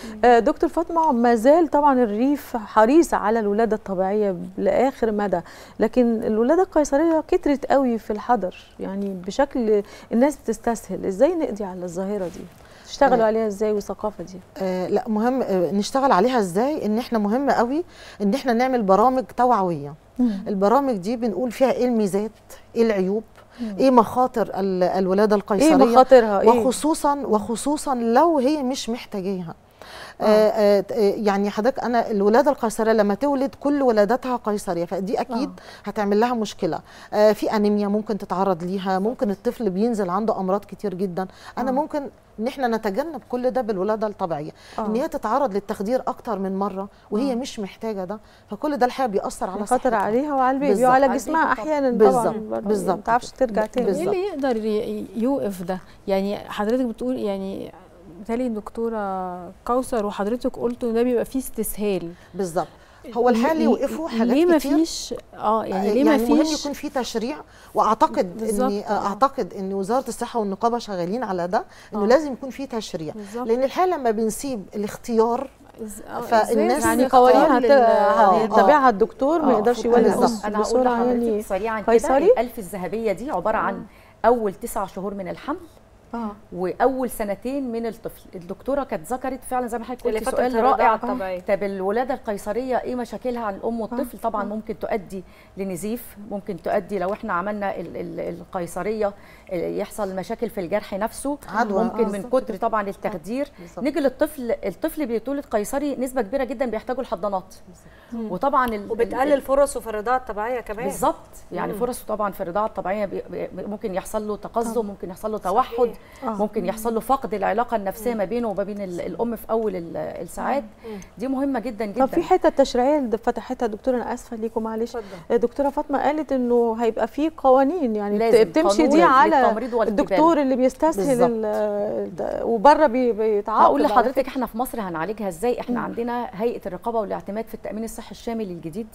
آه، دكتور فاطمه ما زال طبعا الريف حريص على الولاده الطبيعيه لاخر مدى لكن الولاده القيصريه كترت قوي في الحضر يعني بشكل الناس بتستسهل ازاي نقضي على الظاهره دي تشتغلوا آه. عليها ازاي والثقافه دي آه لا مهم آه نشتغل عليها ازاي ان احنا مهم قوي ان احنا نعمل برامج توعويه البرامج دي بنقول فيها ايه الميزات ايه العيوب ايه مخاطر ال- الولاده ايه القيصريه مخاطرها ايه وخصوصا وخصوصا لو هي مش محتاجاها آه آه آه، يعني حضرتك انا الولاده القيصريه لما تولد كل ولادتها قيصريه فدي اكيد آه. هتعمل لها مشكله آه في انيميا ممكن تتعرض ليها ممكن الطفل بينزل عنده امراض كتير جدا انا آه. ممكن ان احنا نتجنب كل ده بالولاده الطبيعيه آه. ان هي تتعرض للتخدير اكتر من مره وهي آه. مش محتاجه ده فكل ده الحقيقه بيأثر على خطر صحتها. عليها وعلى البيبي بالظبط. وعلى على جسمها البيبي طبعاً. احيانا بالظبط. طبعا برضه بالظبط ما تعرفش ترجع تاني بالظبط. ايه اللي يقدر ي- يوقف ده يعني حضرتك بتقول يعني بالتالي الدكتوره كوثر وحضرتك قلتوا ان ده بيبقى فيه استسهال بالظبط هو الحال ليه- يوقفوا حاجات ليه ما كتير فيش اه يعني يعني ليه ما مهم فيش يكون في تشريع واعتقد بالظبط، اني آه. اعتقد ان وزاره الصحه والنقابه شغالين على ده انه آه. لازم يكون في تشريع بالظبط لان الحقيقه لما بنسيب الاختيار إز- آه، فالناس إزاي يعني نختار قوانين لل- هت- آه. هيتبعها الدكتور ما آه، يقدرش بالظبط. يولد بالظبط. انا هقول بسرعه لحضرتك يعني سريعا كده قيصري؟ الالف الذهبيه دي عباره عن اول تسع شهور من الحمل اه واول سنتين من الطفل الدكتوره كانت ذكرت فعلا زي ما حضرتك اللي قلتي فترة سؤال الرضاعة رائع الطبيعية. طب الولاده القيصريه ايه مشاكلها عن الام والطفل طبعا ممكن تؤدي لنزيف ممكن تؤدي لو احنا عملنا ال- ال- القيصريه ال- يحصل مشاكل في الجرح نفسه عدوى. ممكن آه، من بالظبط كتر طبعا التخدير بالظبط. نيجي للطفل الطفل بيتولد قيصري نسبه كبيره جدا بيحتاجوا الحضانات وطبعا ال- ال- وبتقلل فرصه في الرضاعه الطبيعيه كمان بالظبط يعني فرصه طبعا في الرضاعه الطبيعيه بي بي ممكن يحصل له تقزم ممكن يحصل له توحد آه. ممكن يحصل له فقد العلاقه النفسيه ما بينه وما بين ال- الام في اول ال- الساعات دي مهمه جدا جدا طب في حته تشريعيه اللي فتحتها دكتوره انا اسفه ليكم معلش اتفضل. دكتوره فاطمه قالت انه هيبقى في قوانين يعني لازم بتمشي قانون دي على للتمريض والكبال. الدكتور اللي بيستسهل بالظبط. ال- ده- وبره بي- بيتعاقب هقول على لحضرتك احنا في مصر هنعالجها ازاي احنا مم. عندنا هيئه الرقابه والاعتماد في التامين الصحي الشامل الجديد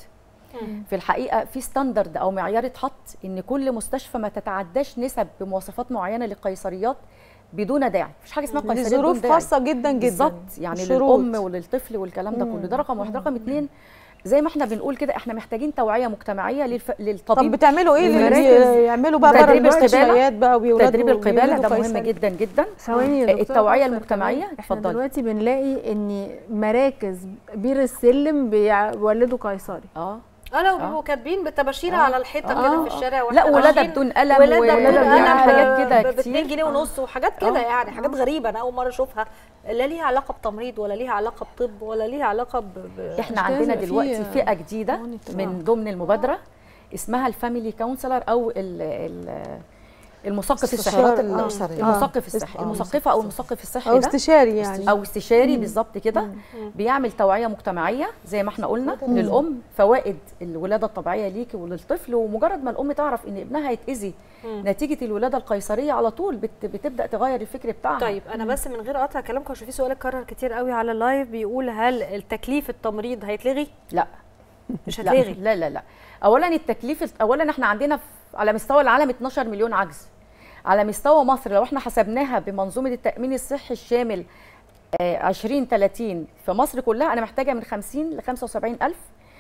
في الحقيقه في ستاندرد او معيار اتحط ان كل مستشفى ما تتعداش نسب بمواصفات معينه للقيصريات بدون داعي مفيش حاجه اسمها قيصريه بدون لظروف داعي خاصه جدا جدا بالظبط يعني الشروط. للام وللطفل والكلام ده مم. كله ده رقم واحد رقم اتنين زي ما احنا بنقول كده احنا محتاجين توعيه مجتمعيه للف... طب للطبيب بتعملوا ايه اللي المراكز. بي- يعملوا بقى بره تدريب القبالة. المستشفيات بقى وبيولدوا تدريب القباله بيولدوا ده مهم قيصري. جدا جدا ثواني يا دكتورة التوعية كوثر المجتمعية، كمان، احنا اتفضلي. دلوقتي بنلاقي ان مراكز بير السلم بيولدوا قيصري اه انا آه. وبيبقوا كاتبين بالطباشير آه. على الحيطه آه. كده في الشارع لا واحنا ولاده ماشيين. بدون الم ولاده و- بدون يعني قلم حاجات كده ب 2 كتير جنيه ونص وحاجات كده آه. يعني حاجات غريبه انا اول مره اشوفها لا ليها علاقه بتمريض ولا ليها علاقه بطب ولا ليها علاقه ب... ب... احنا مش لازم عندنا يبقى دلوقتي في فئه جديده monitor. من ضمن المبادره اسمها الفاميلي كونسلر او ال ال المثقف الصحي استشارات آه. الاسريه المثقف است- الصحي آه. المثقفه او المثقف الصحي او ده استشاري يعني او استشاري بالظبط كده بيعمل توعيه مجتمعيه زي ما احنا قلنا للام فوائد الولاده الطبيعيه ليكي وللطفل ومجرد ما الام تعرف ان ابنها هيتاذي نتيجه الولاده القيصريه على طول بت بتبدا تغير الفكر بتاعها طيب انا بس من غير قطع كلامكم عشان في سؤال اتكرر كتير قوي على اللايف بيقول هل التكليف التمريض هيتلغي لا مش لا هتلغي لا لا لا اولا التكليف اولا احنا عندنا في على مستوى العالم 12 مليون عجز على مستوى مصر لو احنا حسبناها بمنظومه التامين الصحي الشامل آه، 20 30 في مصر كلها انا محتاجه من 50 ل 75 الف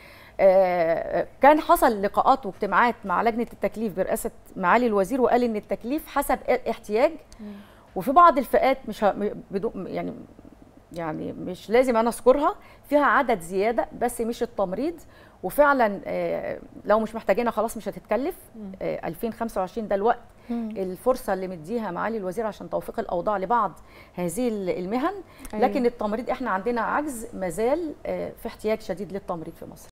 آه، كان حصل لقاءات واجتماعات مع لجنه التكليف برئاسه معالي الوزير وقال ان التكليف حسب احتياج وفي بعض الفئات مش ه- م- بدون يعني يعني مش لازم انا اذكرها فيها عدد زياده بس مش التمريض وفعلا آه، لو مش محتاجينها خلاص مش هتتكلف آه، 2025 ده الوقت الفرصه اللي مديها معالي الوزير عشان توفيق الاوضاع لبعض هذه المهن أيوة. لكن التمريض احنا عندنا عجز مازال آه، في احتياج شديد للتمريض في مصر